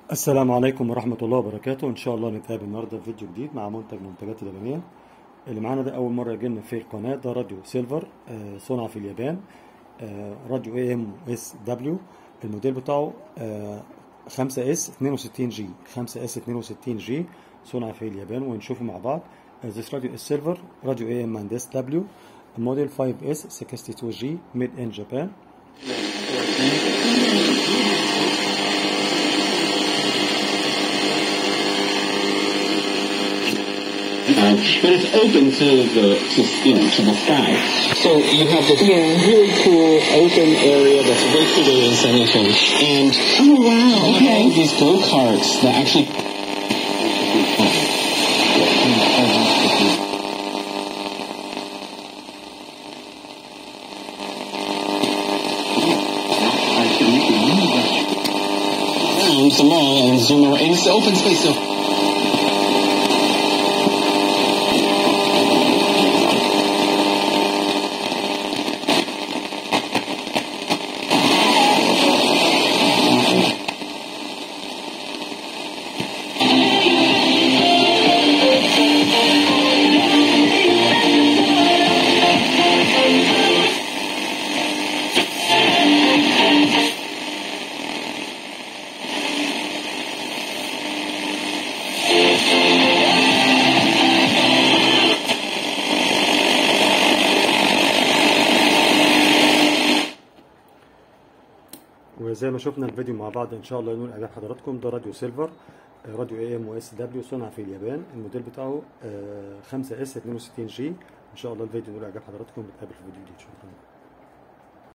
السلام عليكم ورحمة الله وبركاته إن شاء الله نتقابل النهاردة في فيديو جديد مع منتج منتجات اليابانية اللي معانا ده أول مرة يجيلنا في القناة ده راديو سيلفر آه، صنع في اليابان آه، راديو اي ام اس دبليو الموديل بتاعه 5 اس 62 جي 5 اس 62 جي صنع في اليابان ونشوفه مع بعض آه، This radio is silver radio AM and SW model 5S 62G made in Japan Uh, but it's open to the to you know to the sky. So you have this really cool open area that's right to the installation, and Oh wow, you have okay. these go karts that actually. Around the mall and zoom around. And it's open space, so وزي ما شفنا الفيديو مع بعض ان شاء الله ينول اعجاب حضراتكم ده راديو سيلفر آه، راديو اي ام واس دبليو صنع في اليابان الموديل بتاعه 5 اس 62 جي ان شاء الله الفيديو ينول اعجاب حضراتكم نتقابل في فيديو جديد شكرا